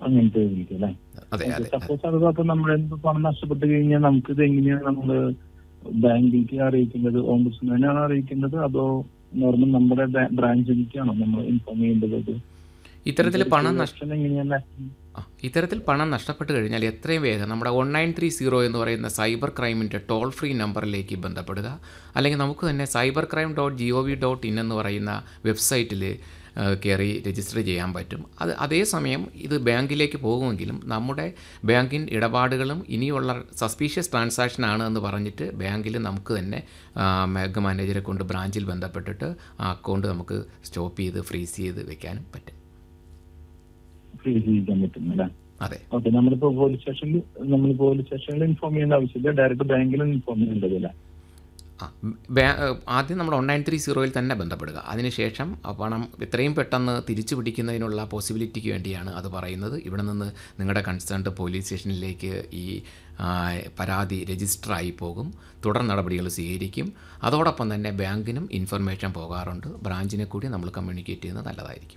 അങ്ങനത്തെ വിളിക്കും അല്ലേ അതെ അതെ സപ്പോസ് അത് അപ്പൊ നമ്മുടെ എന്ത് പണം നഷ്ടപ്പെട്ട് കഴിഞ്ഞാൽ നമുക്ക് ഇത് എങ്ങനെയാണ് നമ്മള് ബാങ്കിലേക്ക് അറിയിക്കേണ്ടത് ഓംബുഡ്സ്മാനാണ് അറിയിക്കേണ്ടത് അതോ നോർമൽ നമ്മുടെ ബ്രാഞ്ചിലേക്കാണോ നമ്മൾ ഇൻഫോം ചെയ്യേണ്ടത് ഇത്? ഇത്തരത്തിൽ പണം നഷ്ട Question എങ്ങനെയാണ് ആ, ഇത്തരത്തിൽ പണം നഷ്ടപ്പെട്ട് കഴിഞ്ഞാൽ എത്രയും വേഗം നമ്മുടെ വൺ നയൻ ത്രീ സീറോ എന്ന് പറയുന്ന സൈബർ ക്രൈമിൻ്റെ ടോൾ ഫ്രീ നമ്പറിലേക്ക് ബന്ധപ്പെടുക അല്ലെങ്കിൽ നമുക്ക് തന്നെ cyber crime dot G O V dot in എന്ന് പറയുന്ന വെബ്സൈറ്റിൽ കയറി രജിസ്റ്റർ ചെയ്യാൻ പറ്റും അത് അതേസമയം ഇത് ബാങ്കിലേക്ക് പോകുമെങ്കിലും നമ്മുടെ ബാങ്കിൻ ഇടപാടുകളും ഇനിയുള്ള സസ്പീഷ്യസ് ട്രാൻസാക്ഷൻ ആണ് എന്ന് പറഞ്ഞിട്ട് ബാങ്കിൽ നമുക്ക് തന്നെ ആ, ബാങ്ക് മാനേജറെ കൊണ്ട് ബ്രാഞ്ചിൽ ബന്ധപ്പെട്ടിട്ട് ആ അക്കൗണ്ട് നമുക്ക് സ്റ്റോപ്പ് ചെയ്ത് ഫ്രീസ് ചെയ്ത് വെക്കാനും പറ്റും ഫ്രീ ചെയ്യിക്കാൻ പറ്റും അല്ലേ അതെ ഓക്കെ നമ്മളിപ്പോ പോലീസ് സ്റ്റേഷനിൽ നമ്മൾ പോലീസ് സ്റ്റേഷനിൽ ഇൻഫോം ചെയ്യേണ്ട ആവശ്യമില്ല ഡയറക്റ്റ് ബാങ്കിലും ഇൻഫോം ചെയ്യേണ്ടത് അല്ലേ ആ, ബാ- ആദ്യം നമ്മൾ വൺ നയൻ ത്രീ സീറോയിൽ തന്നെ ബന്ധപ്പെടുക അതിനുശേഷം ആ പണം എത്രയും പെട്ടെന്ന് തിരിച്ചു പിടിക്കുന്നതിനുള്ള പോസിബിലിറ്റിക്ക് വേണ്ടിയാണ് അത് പറയുന്നത് ഇവിടെ നിന്ന് നിങ്ങളുടെ കൺസേൺഡ് പോലീസ് സ്റ്റേഷനിലേക്ക് ഈ ആ, പരാതി രജിസ്റ്ററായി പോകും തുടർ നടപടികൾ സ്വീകരിക്കും അതോടൊപ്പം തന്നെ ബാങ്കിനും ഇൻഫർമേഷൻ പോകാറുണ്ട് ബ്രാഞ്ചിനെ കൂടി നമ്മൾ കമ്മ്യൂണിക്കേറ്റ് ചെയ്യുന്നത് നല്ലതായിരിക്കും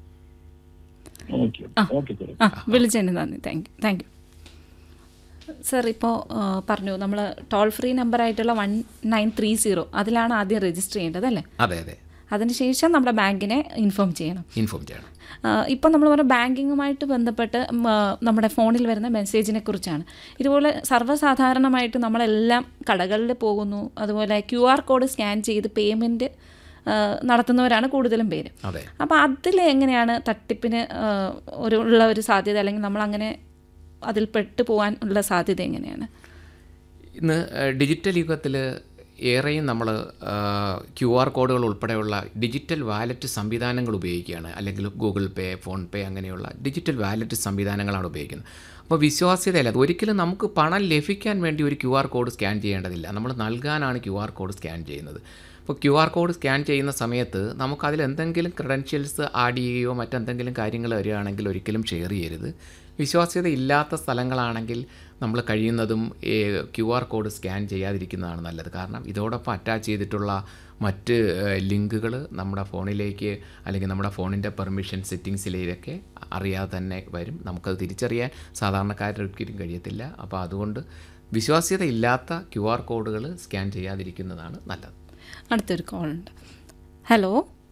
ഓക്കെ ഓക്കെ സാർ ആ വിളിച്ചതിന് നന്ദി thank you thank you sir ഇപ്പോൾ പറഞ്ഞു നമ്മൾ ടോൾ ഫ്രീ നമ്പറായിട്ടുള്ള വൺ നയൻ ത്രീ സീറോ അതിലാണ് ആദ്യം രജിസ്റ്റർ ചെയ്യേണ്ടത് അല്ലേ അതെ അതെ അതിനുശേഷം നമ്മുടെ ബാങ്കിനെ ഇൻഫോം ചെയ്യണം ഇൻഫോം ചെയ്യണം ഇപ്പം നമ്മൾ പറഞ്ഞ ബാങ്കിങ്ങുമായിട്ട് ബന്ധപ്പെട്ട് ഉം, ആ, നമ്മുടെ ഫോണിൽ വരുന്ന മെസ്സേജിനെ കുറിച്ചാണ് ഇതുപോലെ സർവ്വസാധാരണമായിട്ട് നമ്മളെല്ലാം കടകളിൽ പോകുന്നു അതുപോലെ ക്യു ആർ കോഡ് സ്കാൻ ചെയ്ത് പേയ്മെൻറ്റ് നടത്തുന്നവരാണ് കൂടുതലും പേര് അതെ അപ്പോൾ അതിൽ എങ്ങനെയാണ് തട്ടിപ്പിന് ആ, ഒരു ഉള്ള ഒരു സാധ്യത അല്ലെങ്കിൽ നമ്മളങ്ങനെ അതിൽ പെട്ടു പോകാൻ ഉള്ള സാധ്യത എങ്ങനെയാണ് ഇന്ന് ഏഹ്, ഡിജിറ്റൽ യുഗത്തിൽ ഏറെയും നമ്മൾ ക്യു ആർ കോഡുകൾ ഉൾപ്പെടെയുള്ള ഡിജിറ്റൽ വാലറ്റ് സംവിധാനങ്ങൾ ഉപയോഗിക്കുകയാണ് അല്ലെങ്കിൽ ഗൂഗിൾ പേ ഫോൺ പേ അങ്ങനെയുള്ള ഡിജിറ്റൽ വാലറ്റ് സംവിധാനങ്ങളാണ് ഉപയോഗിക്കുന്നത് അപ്പോൾ വിശ്വാസ്യതയല്ല അത് ഒരിക്കലും നമുക്ക് പണം ലഭിക്കാൻ വേണ്ടി ഒരു ക്യു ആർ കോഡ് സ്കാൻ ചെയ്യേണ്ടതില്ല നമ്മൾ നൽകാനാണ് ക്യു ആർ കോഡ് സ്കാൻ ചെയ്യുന്നത് അപ്പോൾ ക്യു ആർ കോഡ് സ്കാൻ ചെയ്യുന്ന സമയത്ത് നമുക്കതിൽ എന്തെങ്കിലും ക്രെഡൻഷ്യൽസ് ആഡ് ചെയ്യുകയോ മറ്റെന്തെങ്കിലും കാര്യങ്ങൾ വരികയാണെങ്കിൽ ഒരിക്കലും ഷെയർ ചെയ്യരുത് വിശ്വാസ്യത ഇല്ലാത്ത സ്ഥലങ്ങളാണെങ്കിൽ നമ്മൾ കഴിയുന്നതും ക്യു ആർ കോഡ് സ്കാൻ ചെയ്യാതിരിക്കുന്നതാണ് നല്ലത് കാരണം ഇതോടൊപ്പം അറ്റാച്ച് ചെയ്തിട്ടുള്ള മറ്റ് ലിങ്കുകൾ നമ്മുടെ ഫോണിലേക്ക് അല്ലെങ്കിൽ നമ്മുടെ ഫോണിൻ്റെ പെർമിഷൻ സെറ്റിങ്സിലേക്ക് അറിയാതെ തന്നെ വരും നമുക്കത് തിരിച്ചറിയാൻ സാധാരണക്കാരൊരിക്കലും കഴിയത്തില്ല അപ്പോൾ അതുകൊണ്ട് വിശ്വാസ്യത ഇല്ലാത്ത ക്യു ആർ കോഡുകൾ സ്കാൻ ചെയ്യാതിരിക്കുന്നതാണ് നല്ലത് അടുത്തൊരു കോൾ ഉണ്ട് ഹലോ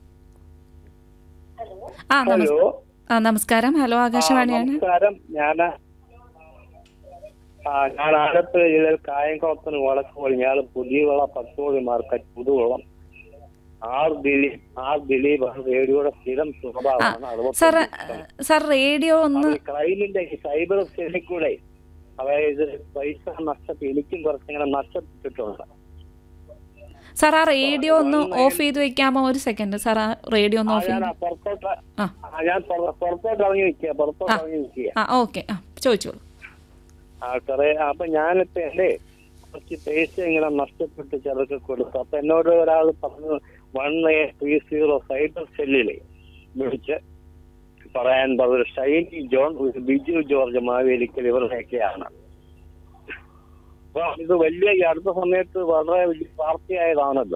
ആ നമസ് ഹലോ ആ നമസ്കാരം ഹലോ ആകാശവാണിയാണ് നമസ്കാരം ഞാൻ ആ ഞാൻ ആലപ്പുഴ ജില്ലയിൽ കായംകുളത്തിന് വടക്കോളി ഞാൻ പുതിയവള പത്തോളി മാർക്കറ്റ് പുതുവളം ആർ ദിലീപ് ആർ ദിലീപ് ആണ് റേഡിയോയുടെ സ്ഥിരം സ്വഭാവമാണ് അറുപത്തി സാർ സാർ റേഡിയോ ഒന്ന് അത് ക്രൈമിന്റെ ഈ സൈബർ സെല്ലിൽ കൂടെ അതായത് പൈസ നഷ്ടപ്പെട്ട് എനിക്കും കുറച്ചിങ്ങനെ നഷ്ടപ്പെട്ടിട്ടുണ്ട് സാർ ആ റേഡിയോ ഒന്ന് ഓഫ് ചെയ്ത് വെക്കാമോ ഒരു സെക്കൻഡ് സാർ ആ റേഡിയോ ഒന്ന് ആ, ഓഫ് ഞാൻ ചെയ്ത് ആ പുറത്തോട്ട് ആ. ആ, ഞാൻ പുറ- പുറത്തോട്ട് ഇറങ്ങി നിൽക്കുക പുറത്തോട്ട് ഇറങ്ങി നിൽക്കുക ആ ഓക്കെ ആ ചോദിച്ചോളൂ ആ സാറേ അപ്പൊ ഞാനിപ്പോ എന്റെ കുറച്ച് പൈസ ഇങ്ങനെ നഷ്ടപ്പെട്ട് ചിലർക്ക് കൊടുത്തു അപ്പൊ എന്നോട് ഒരാൾ പറഞ്ഞു one eight three zero cyber സെല്ലില് വിളിച്ച് പറയാൻ പറഞ്ഞു ഷൈനി ജോൺ ഒരു ബിജു ജോർജ് മാവേലിക്കൽ ഇവരുടെയൊക്കെയാണ് അപ്പൊ ഇത് വലിയ ഈ അടുത്ത സമയത്ത് വളരെ വലിയ വാർത്തയായതാണല്ലോ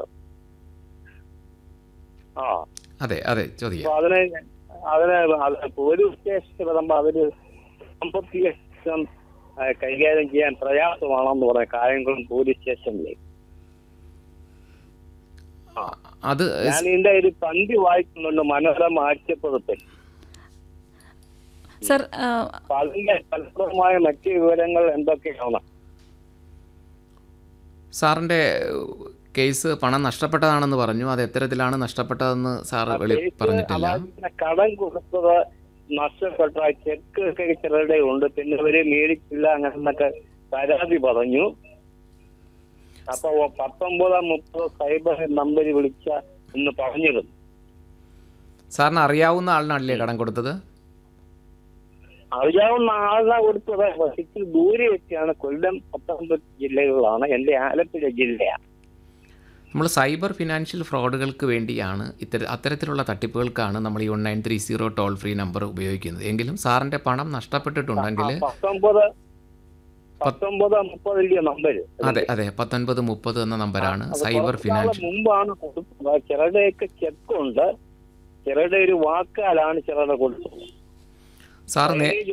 ആ അതെ അതെ ചോദിക്കാം അപ്പൊ അതിനെ അതിനെ അത് പോലീസ് സ്റ്റേഷനിൽ വരുമ്പോ അവര് സാമ്പത്തിക പ്രശ്നം ആ, കൈകാര്യം ചെയ്യാൻ പ്രയാസമാണെന്ന് പറഞ്ഞ കായംകുളം പോലീസ് സ്റ്റേഷനിൽ അത് ഞാൻ ഇതിന്റെ ഒരു പന്തി വായിക്കുന്നുണ്ട് മനോരമ ആഴ്ചപ്പുറത്തിൽ സാർ ആ, അപ്പൊ അതിന്റെ ഫലപ്രദമായ മറ്റ് വിവരങ്ങൾ എന്തൊക്കെയാണ് സാറിൻ്റെ കേസ് പണം നഷ്ടപ്പെട്ടതാണെന്ന് പറഞ്ഞു അത് എത്തരത്തിലാണ് നഷ്ടപ്പെട്ടതെന്ന് സാർ വെളി പറഞ്ഞിട്ടില്ല അതായത് കടം കൊടുത്തത് നഷ്ടപ്പെട്ട ചെക്ക് ഒക്കെ ചിലരുടെ ഉണ്ട് പിന്നെ ഇവര് മേടിച്ചില്ല അങ്ങനെന്നൊക്കെ പരാതി പറഞ്ഞു അപ്പൊ പത്തൊമ്പത് മുപ്പത് സൈബർ നമ്പർ വിളിച്ച എന്ന് പറഞ്ഞിരുന്നു സാറിന് അറിയാവുന്ന ആളിനാണല്ലേ കടം കൊടുത്തത് അറിയാവുന്ന ആളാ കൊടുത്തത് പക്ഷെ ഇച്ചിരി ദൂരെയൊക്കെയാണ് കൊല്ലം പത്തനംതിട്ട ജില്ലകളിലാണ് എന്റെ ആലപ്പുഴ ജില്ലയാണ് നമ്മൾ സൈബർ ഫിനാൻഷ്യൽ ഫ്രോഡുകൾക്ക് വേണ്ടിയാണ് ഇത്തര അത്തരത്തിലുള്ള തട്ടിപ്പുകൾക്കാണ് നമ്മൾ ഈ one nine three zero toll free number ഉപയോഗിക്കുന്നത് എങ്കിലും സാറിൻ്റെ പണം നഷ്ടപ്പെട്ടിട്ടുണ്ടെങ്കിൽ പത്തൊമ്പത് പത്തൊമ്പത് മുപ്പതിന്റെ നമ്പര് അതെ അതെ പത്തൊൻപത് മുപ്പത് എന്ന നമ്പറാണ് സൈബർ ഫിനാൻഷ്യൽ മുമ്പാണ് കൊടുത്തത് ചിലരുടെയൊക്കെ ചെക്കുണ്ട് ചിലരുടെ ഒരു വാക്കാലാണ് ചിലരുടെ കൊടുത്തത് സാർ നേ